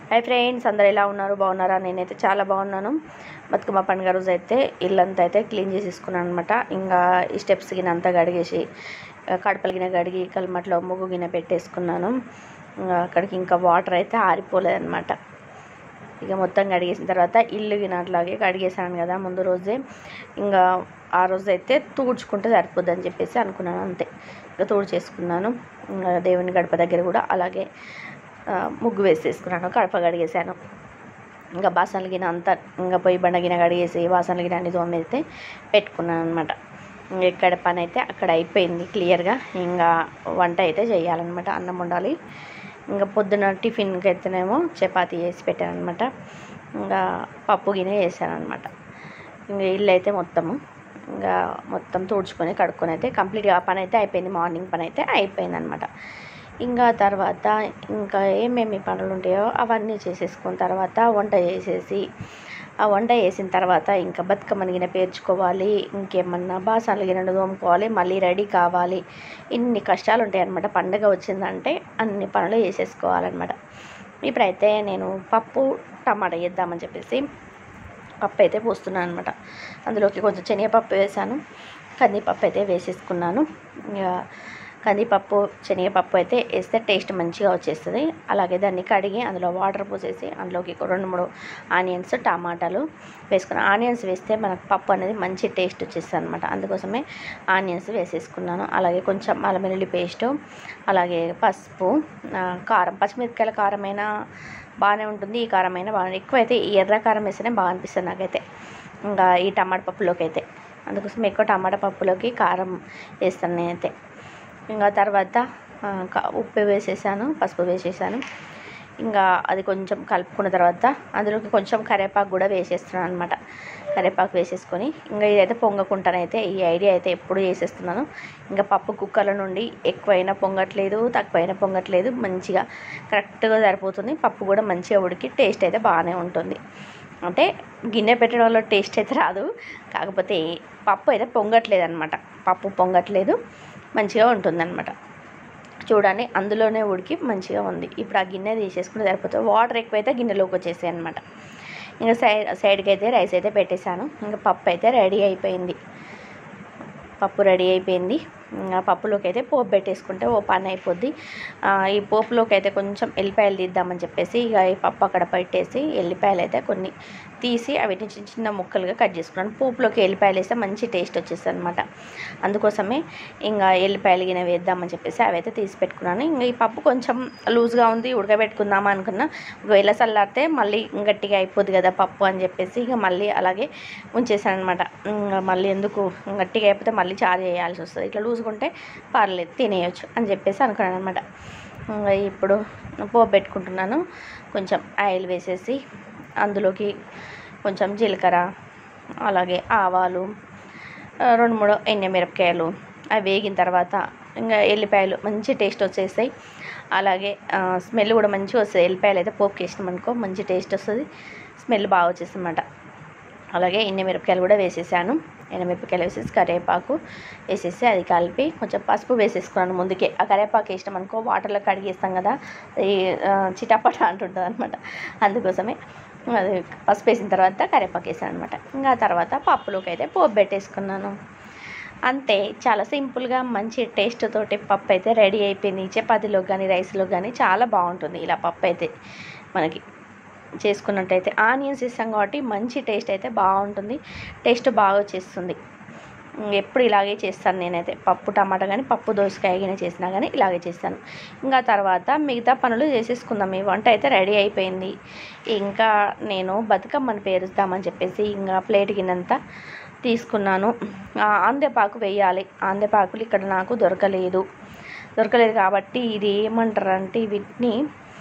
Hi friends అందరు ఎలా ఉన్నారు బాగున్నారా నేనైతే చాలా బాగున్నాను బతుకమ్మ పండుగ రోజు అయితే ఇల్లంతా అయితే క్లీన్ చేసేసుకున్నాను అనమాట ఇంకా ఈ స్టెప్స్ గిన అంతా కడిగేసి ఆ, కడపల గిన కడిగి కల్మట్లో ముగ్గు గిన పెట్టేసుకున్నాను ఇంకా అక్కడికి ఇంకా వాటర్ అయితే ఆరిపోలేదన్నమాట ఇక మొత్తం కడిగేసిన తర్వాత ఇల్లు గిన అట్లాగే కడిగేసాను కదా ముందు రోజే ఇంకా ఆ రోజు అయితే తూడ్చుకుంటే సరిపోద్ది అని చెప్పేసి అనుకున్నాను అంతే ఇక తూడ్చేసుకున్నాను ఇంకా దేవుని గడప దగ్గర కూడా అలాగే ఆ, ముగ్గు వేసేసుకున్నాను కడప కడిగేసాను ఇంకా బాసనలు గిన అంతా ఇంకా పొయ్యి బండ గిన కడిగేసి బాసనలు గిన అన్ని తోమేస్తే పెట్టుకున్నాను అనమాట ఎక్కడ పని అయితే అక్కడ అయిపోయింది క్లియర్గా ఇంకా వంట అయితే చేయాలన్నమాట అన్నం వండాలి ఇంకా పొద్దున టిఫిన్కి అయితేనేమో చపాతీ చేసి పెట్టాను అనమాట ఇంకా పప్పు గిన్నె చేశాను అనమాట ఇంకా ఇల్లు అయితే మొత్తము ఇంకా మొత్తం తుడుచుకొని కడుక్కొని అయితే కంప్లీట్గా ఆ పని అయితే అయిపోయింది మార్నింగ్ పని అయితే అయిపోయింది అనమాట ఇంకా తర్వాత ఇంకా ఏమేమి పనులు ఉంటాయో అవన్నీ చేసేసుకున్న తర్వాత వంట చేసేసి ఆ వంట చేసిన తర్వాత ఇంకా బతుకమ్మని గిన పేర్చుకోవాలి ఇంకేమన్నా బాసాలు గిన తోముకోవాలి మళ్ళీ రెడీ కావాలి ఇన్ని కష్టాలు ఉంటాయి అనమాట పండగ వచ్చిందంటే అన్ని పనులు చేసేసుకోవాలన్నమాట ఇప్పుడైతే నేను పప్పు టమాటా చేద్దామని చెప్పేసి పప్పు అయితే పోస్తున్నాను అనమాట అందులోకి కొంచెం శనగపప్పు వేసాను కందిపప్పు అయితే వేసేసుకున్నాను ఇక కందిపప్పు శనగపప్పు అయితే వేస్తే టేస్ట్ మంచిగా వచ్చేస్తుంది అలాగే దాన్ని కడిగి అందులో వాటర్ పోసేసి అందులోకి ఒక రెండు మూడు ఆనియన్స్ టమాటాలు వేసుకున్నాను ఆనియన్స్ వేస్తే మనకు పప్పు అనేది మంచి టేస్ట్ వచ్చేస్తుంది అనమాట అందుకోసమే ఆనియన్స్ వేసేసుకున్నాను అలాగే కొంచెం అల్లం వెల్లుల్లి పేస్టు అలాగే పసుపు ఆ, కారం పచ్చిమిరపకాయల కారమైనా బాగానే ఉంటుంది ఈ కారమైనా బాగా ఎక్కువైతే ఈ ఎర్ర కారం వేస్తేనే బాగా అనిపిస్తుంది నాకైతే ఇంకా ఈ టమాటా పప్పులోకి అయితే అందుకోసం ఎక్కువ టమాటా పప్పులోకి కారం వేస్తాను నేనైతే ఇంకా తర్వాత ఆ, క- ఉప్పు వేసేసాను పసుపు వేసేసాను ఇంకా అది కొంచెం కలుపుకున్న తర్వాత అందులోకి కొంచెం కరివేపాకు కూడా వేసేస్తున్నాను అనమాట కరివేపాకు వేసేసుకొని ఇంకా ఇదైతే పొంగకుంటానైతే ఈ ఐడియా అయితే ఎప్పుడు చేసేస్తున్నాను ఇంకా పప్పు కుక్కర్ల నుండి ఎక్కువైనా పొంగట్లేదు తక్కువైనా పొంగట్లేదు మంచిగా కరెక్ట్గా సరిపోతుంది పప్పు కూడా మంచిగా ఉడికి టేస్ట్ అయితే బాగానే ఉంటుంది అంటే గిన్నె పెట్టడం వల్ల టేస్ట్ అయితే రాదు కాకపోతే పప్పు అయితే పొంగట్లేదు అనమాట పప్పు పొంగట్లేదు మంచిగా ఉంటుందన్నమాట చూడండి అందులోనే ఉడికి మంచిగా ఉంది ఇప్పుడు ఆ గిన్నె తీసేసుకుని సరిపోతుంది వాటర్ ఎక్కువైతే గిన్నెలోకి వచ్చేసాయి అనమాట ఇంకా సైడ్ సైడ్కి అయితే రైస్ అయితే పెట్టేశాను ఇంకా పప్పు అయితే రెడీ అయిపోయింది పప్పు రెడీ అయిపోయింది ఇంకా పప్పులోకి అయితే పోపు పెట్టేసుకుంటే ఓ పని అయిపోద్ది ఆ, ఈ పోపులోకి అయితే కొంచెం ఎల్లిపాయలు తీద్దామని చెప్పేసి ఇక ఈ పప్పు అక్కడ పెట్టేసి ఎల్లిపాయలు అయితే కొన్ని తీసి అవిటిని చిన్న చిన్న ముక్కలుగా కట్ చేసుకున్నాను పోపులోకి ఎల్లిపాయలు వేస్తే మంచి టేస్ట్ వచ్చేస్తుంది అనమాట అందుకోసమే ఇంకా ఎల్లిపాయలు గిన వేద్దామని చెప్పేసి అవి అయితే తీసి పెట్టుకున్నాను ఇంకా ఈ పప్పు కొంచెం లూజ్గా ఉంది ఉడకబెట్టుకుందామా అనుకున్నా ఒకవేళ చల్లారితే మళ్ళీ గట్టిగా అయిపోద్ది కదా పప్పు అని చెప్పేసి ఇక మళ్ళీ అలాగే ఉంచేసాను అనమాట ఇంకా మళ్ళీ ఎందుకు గట్టిగా అయిపోతే మళ్ళీ చారు చేయాల్సి వస్తుంది ఇట్లా లూజ్గా ఉంటే పర్లేదు తినేయచ్చు అని చెప్పేసి అనుకున్నాను అనమాట ఇంకా ఇప్పుడు పోపు పెట్టుకుంటున్నాను కొంచెం ఆయిల్ వేసేసి అందులోకి కొంచెం జీలకర్ర అలాగే ఆవాలు ఆ, రెండు మూడు ఎండుమిరపకాయలు అవి వేగిన తర్వాత ఇంకా ఎల్లిపాయలు మంచి టేస్ట్ వచ్చేస్తాయి అలాగే ఆ, స్మెల్ కూడా మంచిగా వస్తుంది ఎల్లిపాయలు అయితే పోపుకి వేసినాం అనుకో మంచి టేస్ట్ వస్తుంది స్మెల్ బాగా వచ్చేస్తుంది అన్నమాట అలాగే ఎండుమిరపకాయలు కూడా వేసేసాను ఎండుమిరపకాయలు వేసేసి కరివేపాకు వేసేసి అది కలిపి కొంచెం పసుపు వేసేసుకున్నాను ముందుకే ఆ కరివేపాకు వేసినాం అనుకో వాటర్లో కడిగేస్తాం కదా అది ఆ, చిటపట అంటుంటుంది అనమాట అందుకోసమే అది పసుపు వేసిన తర్వాత కరివేపాకు వేసాను అనమాట ఇంకా ఆ తర్వాత పప్పులోకి అయితే పోపు పెట్టేసుకున్నాను అంతే చాలా సింపుల్గా మంచి టేస్ట్ తోటి పప్పు అయితే రెడీ అయిపోయింది చపాతీలో కానీ రైస్లో కానీ చాలా బాగుంటుంది ఇలా పప్పు అయితే మనకి చేసుకున్నట్టయితే ఆనియన్స్ ఇస్తాం కాబట్టి మంచి టేస్ట్ అయితే బాగుంటుంది టేస్ట్ బాగా వచ్చేస్తుంది ఎప్పుడు ఇలాగే చేస్తాను నేనైతే పప్పు టమాటా కానీ పప్పు దోసకాయ కానీ చేసినా కానీ ఇలాగే చేస్తాను ఇంకా తర్వాత మిగతా పనులు చేసేసుకుందాం ఈ వంట అయితే రెడీ అయిపోయింది ఇంకా నేను బతుకమ్మని పేరుస్తామని చెప్పేసి ఇంకా ప్లేట్ గిన్నంతా తీసుకున్నాను ఆ, ఆందెపాకు వేయాలి ఆందెపాకులు ఇక్కడ నాకు దొరకలేదు దొరకలేదు కాబట్టి ఇది ఏమంటారు అంటే వీటిని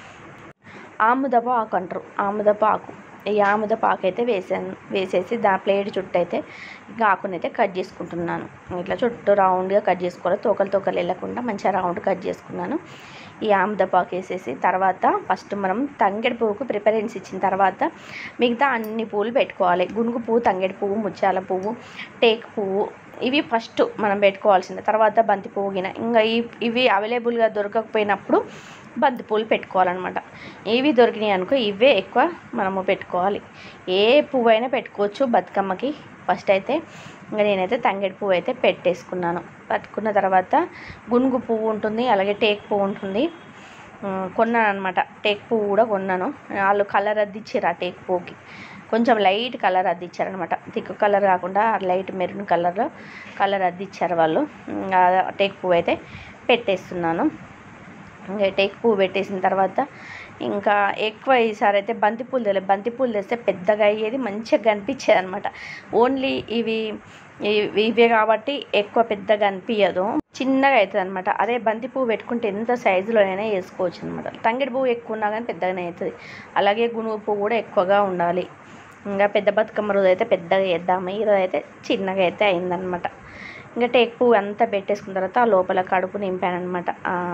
ఆముదపు ఆకు అంటారు ఆముదపు ఆకు ఈ ఆముదపు ఆకు అయితే వేసాను వేసేసి దా ప్లేట్ చుట్టూ అయితే ఇంకా ఆకునైతే కట్ చేసుకుంటున్నాను ఇట్లా చుట్టూ రౌండ్గా కట్ చేసుకోవాలి తోకలు తోకలు వెళ్ళకుండా మంచిగా రౌండ్ కట్ చేసుకున్నాను ఈ ఆముదపు ఆకు వేసేసి తర్వాత ఫస్ట్ మనం తంగెడి పువ్వుకు ప్రిఫరెన్స్ ఇచ్చిన తర్వాత మిగతా అన్ని పువ్వులు పెట్టుకోవాలి గునుగు పువ్వు తంగెడి పువ్వు ముత్యాల పువ్వు టేక్ పువ్వు ఇవి ఫస్ట్ మనం పెట్టుకోవాల్సిందే తర్వాత బంతి పువ్వు గిన ఇంకా ఈ ఇవి అవైలబుల్గా దొరకకపోయినప్పుడు బంతిపూలు పెట్టుకోవాలన్నమాట ఇవి దొరికినాయి అనుకో ఇవే ఎక్కువ మనము పెట్టుకోవాలి ఏ పువ్వు అయినా పెట్టుకోవచ్చు బతుకమ్మకి ఫస్ట్ అయితే ఇంకా నేనైతే తంగేడు పువ్వు అయితే పెట్టేసుకున్నాను పట్టుకున్న తర్వాత గునుగు పువ్వు ఉంటుంది అలాగే టేక్ పువ్వు ఉంటుంది ఉమ్, కొన్నాను అనమాట టేక్ పువ్వు కూడా కొన్నాను వాళ్ళు కలర్ అద్దిచ్చారు ఆ టేక్ పువ్వుకి కొంచెం లైట్ కలర్ అద్దిచ్చారనమాట థిక్ కలర్ కాకుండా లైట్ మెరూన్ కలర్ కలర్ అద్దిచ్చారు వాళ్ళు ఇంకా టేక్ పువ్వు అయితే పెట్టేస్తున్నాను ఇంకా టేక్ పువ్వు పెట్టేసిన తర్వాత ఇంకా ఎక్కువ ఈసారి అయితే బంతిపూలు తెలే బంతిపూలు తెస్తే పెద్దగా అయ్యేది మంచిగా కనిపించేది అనమాట ఓన్లీ ఇవి ఇవి- ఇవే కాబట్టి ఎక్కువ పెద్దగా అనిపించదు చిన్నగా అవుతుంది అనమాట అదే బంతి పువ్వు పెట్టుకుంటే ఎంత సైజులోనైనా వేసుకోవచ్చు అనమాట తంగిడి పువ్వు ఎక్కువ ఉన్నా కానీ పెద్దగానే అవుతుంది అలాగే గునుగు పువ్వు కూడా ఎక్కువగా ఉండాలి ఇంకా పెద్ద బతుకమ్మ రోజు అయితే పెద్దగా వేద్దాము ఈరోజు అయితే చిన్నగా అయితే అయిందనమాట ఇంకా టేక్ పువ్వు అంతా పెట్టేసుకున్న తర్వాత ఆ లోపల కడుపు నింపానమాట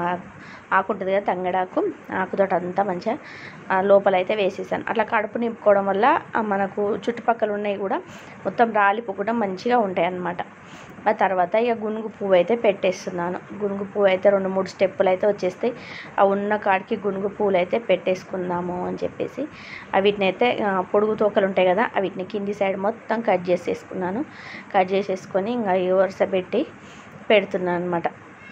ఆకు ఉంటుంది కదా తంగడాకు ఆకుతోట అంతా మంచిగా ఆ లోపల అయితే వేసేసాను అట్లా కడుపు నింపుకోవడం వల్ల ఆ మనకు చుట్టుపక్కల ఉన్నాయి కూడా మొత్తం రాలిపోకుండా మంచిగా ఉంటాయి అన్నమాట ఆ తర్వాత ఇక గునుగు పువ్వు అయితే పెట్టేస్తున్నాను గునుగు పువ్వు అయితే రెండు మూడు స్టెప్పులు అయితే వచ్చేస్తాయి ఆ ఉన్న కాడికి గునుగు పువ్వులు అయితే పెట్టేసుకుందాము అని చెప్పేసి వీటిని అయితే ఆ, పొడుగు తోకలు ఉంటాయి కదా వీటిని కింది సైడ్ మొత్తం కట్ చేసేసుకున్నాను కట్ చేసేసుకొని ఇంకా ఈ వరుస పెట్టి పెడుతున్నాను అనమాట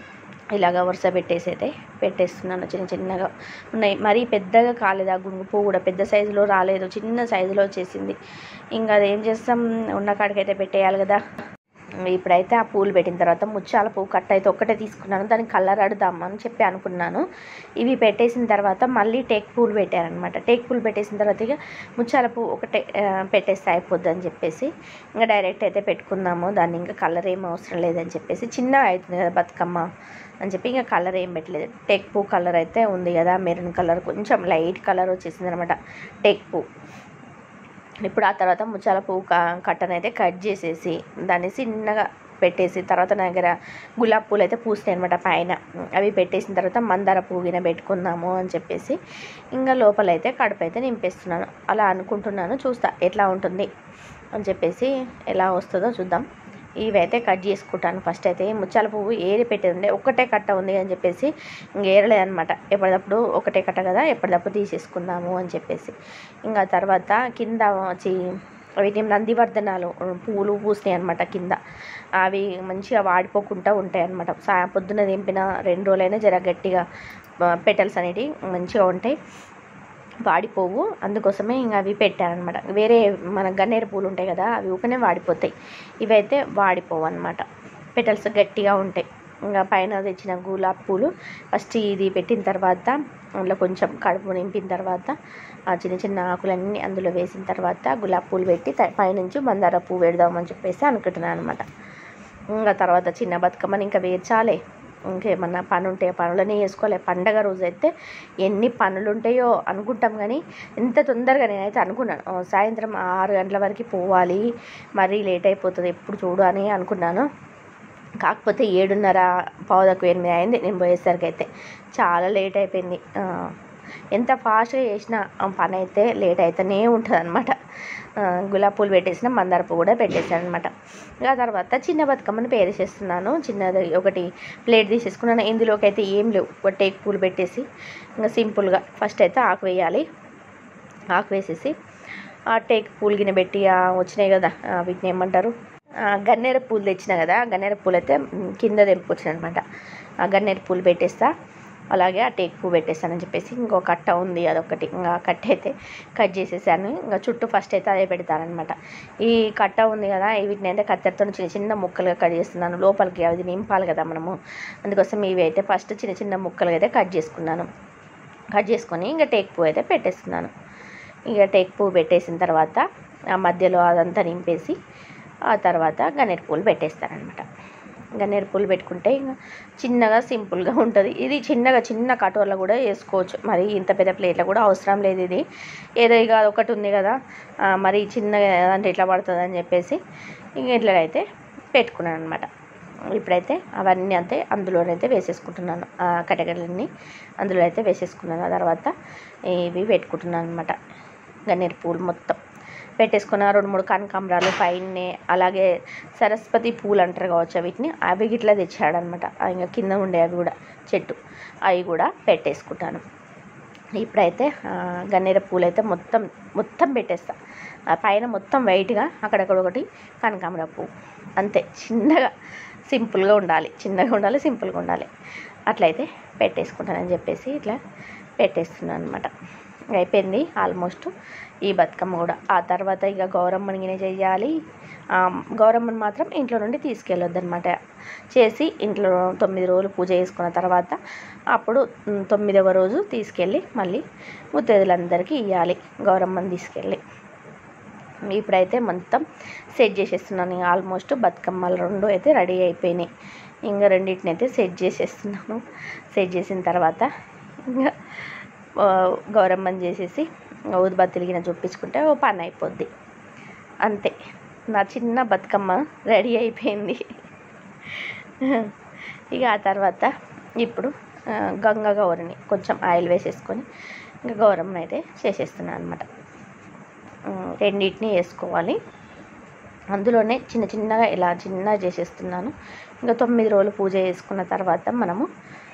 ఇలాగ వరుస పెట్టేసి అయితే పెట్టేస్తున్నాను చిన్న చిన్నగా ఉన్నాయి మరీ పెద్దగా కాలేదు ఆ గునుగు పువ్వు కూడా పెద్ద సైజులో రాలేదు చిన్న సైజులో వచ్చేసింది ఇంకా అదేం చేస్తాం ఉన్న కాడికైతే పెట్టేయాలి కదా ఇప్పుడైతే ఆ పూలు పెట్టిన తర్వాత ముత్యాల పువ్వు కట్ట అయితే ఒక్కటే తీసుకున్నాను దానికి కలర్ అడుదామని చెప్పి అనుకున్నాను ఇవి పెట్టేసిన తర్వాత మళ్ళీ టేక్ పూలు పెట్టారనమాట టేక్ పూలు పెట్టేసిన తర్వాత ఇక ముత్యాల పువ్వు ఒకటే ఆ, పెట్టేస్తే అయిపోద్ది అని చెప్పేసి ఇంకా డైరెక్ట్ అయితే పెట్టుకుందాము దాన్ని ఇంకా కలర్ ఏం అవసరం లేదని చెప్పేసి చిన్నగా అవుతుంది కదా బతుకమ్మ అని చెప్పి ఇంకా కలర్ ఏం పెట్టలేదు టేక్ పువ్వు కలర్ అయితే ఉంది కదా మెరూన్ కలర్ కొంచెం లైట్ కలర్ వచ్చేసింది అనమాట టేక్ పువ్వు ఇప్పుడు ఆ తర్వాత ముచ్చాల పువ్వు క- కట్టనైతే కట్ చేసేసి దాన్ని చిన్నగా పెట్టేసి తర్వాత నా దగ్గర గులాబీ పూలు అయితే పూస్తాయి అనమాట పైన అవి పెట్టేసిన తర్వాత మందార పువ్వు గిన పెట్టుకుందాము అని చెప్పేసి ఇంకా లోపలైతే కడుపు అయితే నింపేస్తున్నాను అలా అనుకుంటున్నాను చూస్తా ఎట్లా ఉంటుంది అని చెప్పేసి ఎలా వస్తుందో చూద్దాం ఇవైతే కట్ చేసుకుంటాను ఫస్ట్ అయితే ముత్యాల పువ్వు ఏరి పెట్టేది ఉండే ఒక్కటే కట్ట ఉంది అని చెప్పేసి ఇంక ఏరలేదనమాట ఎప్పటికప్పుడు ఒకటే కట్ట కదా ఎప్పటికప్పుడు తీసేసుకుందాము అని చెప్పేసి ఇంకా తర్వాత కింద వచ్చి వీటి నందివర్ధనాలు పూలు పూసినాయి అనమాట కింద అవి మంచిగా వాడిపోకుండా ఉంటాయి అనమాట సా పొద్దున దింపిన రెండు రోజులైనా జర గట్టిగా పెటల్స్ అనేటివి మంచిగా ఉంటాయి వాడిపోవు అందుకోసమే ఇంకా అవి పెట్టారనమాట వేరే మన గన్నేరు పూలు ఉంటాయి కదా అవి ఊకనే వాడిపోతాయి ఇవైతే వాడిపోవు అనమాట పెటల్స్ గట్టిగా ఉంటాయి ఇంకా పైన తెచ్చిన గులాబీ పూలు ఫస్ట్ ఇది పెట్టిన తర్వాత అందులో కొంచెం కడుపు నింపిన తర్వాత ఆ చిన్న చిన్న ఆకులన్నీ అందులో వేసిన తర్వాత గులాబీ పూలు పెట్టి త- పైనుంచి మందార పువ్వు పెడదామని చెప్పేసి అనుకుంటున్నాను అనమాట ఇంకా తర్వాత చిన్న బతుకమ్మని ఇంకా వేర్చాలి ఇంకేమన్నా పని ఉంటే ఆ పనులన్నీ చేసుకోవాలి పండగ రోజు అయితే ఎన్ని పనులు ఉంటాయో అనుకుంటాం కానీ ఎంత తొందరగా నేనైతే అనుకున్నాను "ఓ, సాయంత్రం ఆరు గంటల వరకు పోవాలి మరీ లేట్ అయిపోతుంది ఎప్పుడు చూడు అని అనుకున్నాను కాకపోతే ఏడున్నర పావుదకు ఎనిమిది అయింది నేను పోయేసరికి అయితే చాలా లేట్ అయిపోయింది ఆ, ఎంత ఫాస్ట్గా చేసినా ఆ పని అయితే లేట్ అయితేనే ఉంటుంది అనమాట గులాబీ పూలు పెట్టేసిన మందార పువ్వు కూడా పెట్టేసాను అనమాట ఆ తర్వాత చిన్న బతుకమ్మని పేరేసేస్తున్నాను చిన్నది ఒకటి ప్లేట్ తీసేసుకున్నాను ఇందులోకి అయితే ఏం లేవు ఒక టేక్ పూలు పెట్టేసి ఇంకా సింపుల్గా ఫస్ట్ అయితే ఆకు వేయాలి ఆకు వేసేసి ఆ టేక్ పూలు గిన్నె పెట్టి ఆ వచ్చినాయి కదా ఆ వీటిని ఏమంటారు ఆ గన్నేరు పూలు తెచ్చిన కదా ఆ గన్నేరు పూలు అయితే మ్, కింద తెంపుకొచ్చిన అనమాట ఆ గన్నేరు పూలు పెట్టేస్తా అలాగే ఆ టేక్ పువ్వు పెట్టేస్తానని చెప్పేసి ఇంకో కట్ట ఉంది అదొకటి ఇంకా ఆ కట్ట అయితే కట్ చేసేసాను ఇంకా చుట్టూ ఫస్ట్ అయితే అదే పెడతానమాట ఈ కట్ట ఉంది కదా ఈ వీటిని అయితే కత్తెరతో చిన్న చిన్న ముక్కలుగా కట్ చేస్తున్నాను లోపలికి అది నింపాలి కదా మనము అందుకోసం ఇవి అయితే ఫస్ట్ చిన్న చిన్న ముక్కలుగా అయితే కట్ చేసుకున్నాను కట్ చేసుకొని ఇంకా టేక్ పువ్వు అయితే పెట్టేస్తున్నాను ఇక టేక్ పువ్వు పెట్టేసిన తర్వాత ఆ మధ్యలో అదంతా నింపేసి ఆ తర్వాత గన్నేరు పూలు పెట్టేస్తారనమాట గన్నేరు పూలు పెట్టుకుంటే ఇంకా చిన్నగా సింపుల్గా ఉంటుంది ఇది చిన్నగా చిన్న కటోర్లో కూడా వేసుకోవచ్చు మరి ఇంత పెద్ద ప్లేట్లో కూడా అవసరం లేదు ఇది ఏదో ఇక ఒకటి ఉంది కదా ఆ, మరి చిన్నగా అంటే ఇట్లా పడుతుంది అని చెప్పేసి ఇంక ఇట్లా అయితే పెట్టుకున్నాను అనమాట ఇప్పుడైతే అవన్నీ అంతే అందులోనైతే వేసేసుకుంటున్నాను ఆ కటగలన్నీ అందులో అయితే వేసేసుకున్నాను ఆ తర్వాత ఇవి పెట్టుకుంటున్నాను అనమాట గన్నేరు పూలు మొత్తం పెట్టేసుకున్న రెండు మూడు కనకాంబరాలు పైనే అలాగే సరస్వతి పూలు అంటారు కావచ్చు వీటిని అవి గిట్లా తెచ్చాడనమాట ఇంకా కింద ఉండే అవి కూడా చెట్టు అవి కూడా పెట్టేసుకుంటాను ఇప్పుడైతే ఆ, గన్నేర పూలు అయితే మొత్తం మొత్తం పెట్టేస్తా ఆ పైన మొత్తం వైట్గా అక్కడక్కడ ఒకటి కనకాంబర పువ్వు అంతే చిన్నగా సింపుల్గా ఉండాలి చిన్నగా ఉండాలి సింపుల్గా ఉండాలి అట్లయితే పెట్టేసుకుంటానని చెప్పేసి ఇట్లా పెట్టేస్తున్నాను అనమాట అయిపోయింది ఆల్మోస్ట్ ఈ బతుకమ్మ కూడా ఆ తర్వాత ఇక గౌరమ్మని గినే చెయ్యాలి ఆ, గౌరమ్మని మాత్రం ఇంట్లో నుండి తీసుకెళ్ళొద్దు అనమాట చేసి ఇంట్లో తొమ్మిది రోజులు పూజ చేసుకున్న తర్వాత అప్పుడు ఉమ్, తొమ్మిదవ రోజు తీసుకెళ్ళి మళ్ళీ ముత్తైదులందరికీ ఇవ్వాలి గౌరమ్మని తీసుకెళ్ళి ఇప్పుడైతే మొత్తం సెట్ చేసేస్తున్నాను ఆల్మోస్ట్ బతుకమ్మలు రెండు అయితే రెడీ అయిపోయినాయి ఇంకా రెండింటిని అయితే సెట్ చేసేస్తున్నాను సెట్ చేసిన తర్వాత ఇంకా ఆ, గౌరమ్మని చేసేసి ఊదుబత్తిలు గిన చూపించుకుంటే ఓ పని అయిపోద్ది అంతే నా చిన్న బతుకమ్మ రెడీ అయిపోయింది ఇక ఆ తర్వాత ఇప్పుడు ఆ, గంగ గౌరని కొంచెం ఆయిల్ వేసేసుకొని ఇంకా గౌరమ్మని అయితే చేసేస్తున్నాను అనమాట రెండింటిని వేసుకోవాలి అందులోనే చిన్న చిన్నగా ఇలా చిన్నగా చేసేస్తున్నాను ఇంకా తొమ్మిది రోజులు పూజ చేసుకున్న తర్వాత మనము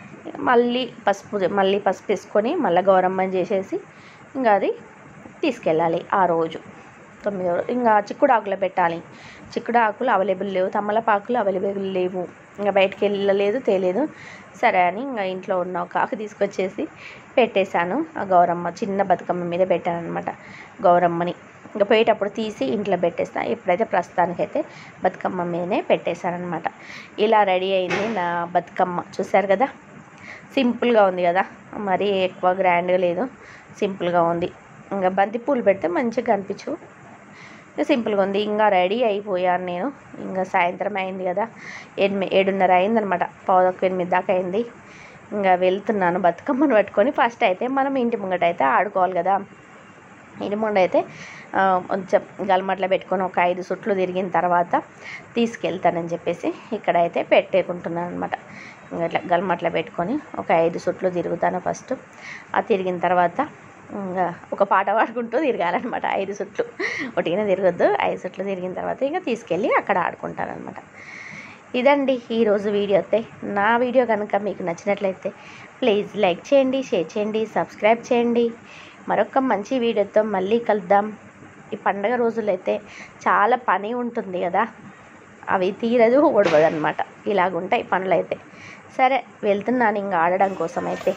మళ్ళీ పసుపు మళ్ళీ పసుపు వేసుకొని మళ్ళీ గౌరమ్మని చేసేసి ఇంకా అది తీసుకెళ్ళాలి ఆ రోజు తొమ్మిది రోజులు ఇంకా చిక్కుడు ఆకులు పెట్టాలి చిక్కుడు ఆకులు అవైలబుల్ లేవు తమలపాకులు అవైలబుల్ లేవు ఇంకా బయటికి వెళ్ళలేదు తేలేదు సరే అని ఇంకా ఇంట్లో ఉన్న ఒక ఆకు తీసుకొచ్చేసి పెట్టేశాను ఆ గౌరమ్మ చిన్న బతుకమ్మ మీద పెట్టాను అనమాట గౌరమ్మని ఇంకా పోయేటప్పుడు తీసి ఇంట్లో పెట్టేస్తా ఇప్పుడైతే ప్రస్తుతానికైతే బతుకమ్మ మీదనే పెట్టేశానమాట ఇలా రెడీ అయింది నా బతుకమ్మ చూశారు కదా సింపుల్గా ఉంది కదా మరీ ఎక్కువ గ్రాండ్గా లేదు సింపుల్గా ఉంది ఇంకా బంతి పూలు పెడితే మంచిగా కనిపించు ఇంకా సింపుల్గా ఉంది ఇంకా రెడీ అయిపోయాను నేను ఇంకా సాయంత్రం అయింది కదా ఎనిమిది ఏడున్నర అయిందనమాట పావుదొక్క ఎనిమిది దాకా అయింది ఇంకా వెళ్తున్నాను బతుకమ్మను పట్టుకొని ఫస్ట్ అయితే మనం ఇంటి ముంగట అయితే ఆడుకోవాలి కదా ఇంటి ముందు అయితే ఆ, కొంచెం గల్మట్లో పెట్టుకొని ఒక ఐదు సుట్లు తిరిగిన తర్వాత తీసుకెళ్తానని చెప్పేసి ఇక్కడైతే పెట్టేకుంటున్నాను అనమాట ఇట్లా గల్మట్లో పెట్టుకొని ఒక ఐదు సుట్లు తిరుగుతాను ఫస్ట్ ఆ తిరిగిన తర్వాత ఇంకా ఒక పాట పాడుకుంటూ తిరగాలన్నమాట ఐదు సుట్లు ఒకటిగా తిరగద్దు ఐదు సుట్లు తిరిగిన తర్వాత ఇంకా తీసుకెళ్ళి అక్కడ ఆడుకుంటాను అనమాట ఇదండి ఈరోజు వీడియో అయితే నా వీడియో కనుక మీకు నచ్చినట్లయితే ప్లీజ్ లైక్ చేయండి షేర్ చేయండి సబ్స్క్రైబ్ చేయండి మరొక మంచి వీడియోతో మళ్ళీ కలుద్దాం ఈ పండగ రోజులైతే చాలా పని ఉంటుంది కదా అవి తీరదు ఓడవదు అనమాట ఇలాగుంటాయి పనులు అయితే సరే వెళ్తున్నాను ఇంకా ఆడడం కోసం అయితే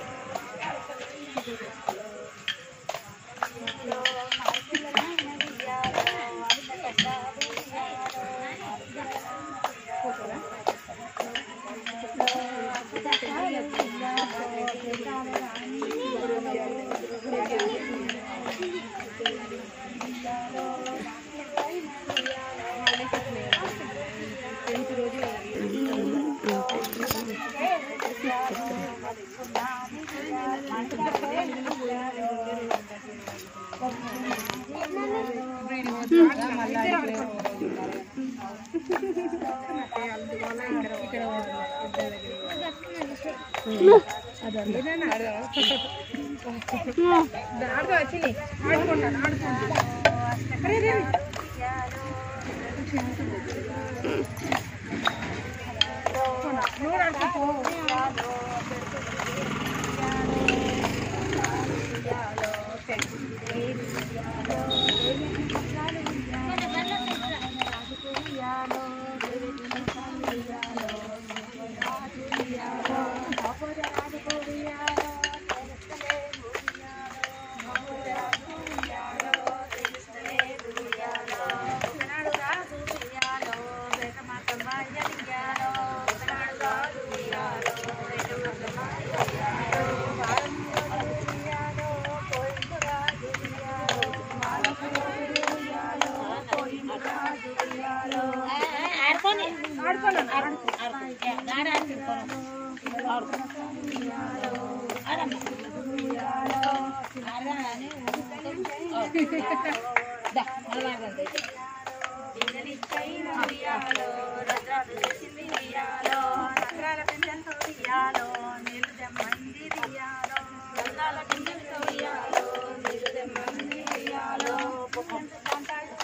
ఉయ్యాలో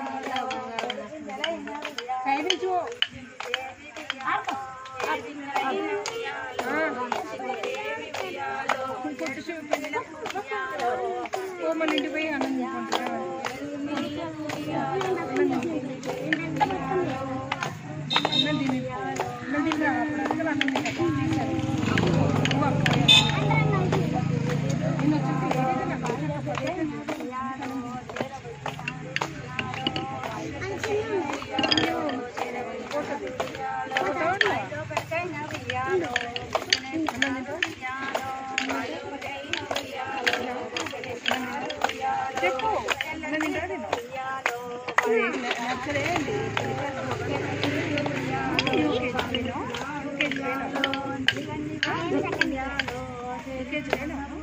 మన ఇంటికి పోయి అన్నం తినుకుంటున్నాం. అన్నం తిని అన్నం తిన్నా అప్పుడు అసలు అన్నం తినక. అమ్మ, నిన్న వచ్చేసి ఏదైతే నాకు చెప్పు అన్నం తింటారా తినరా? అది నచ్చలేండి UKG Venu UKG Venu UKG Venu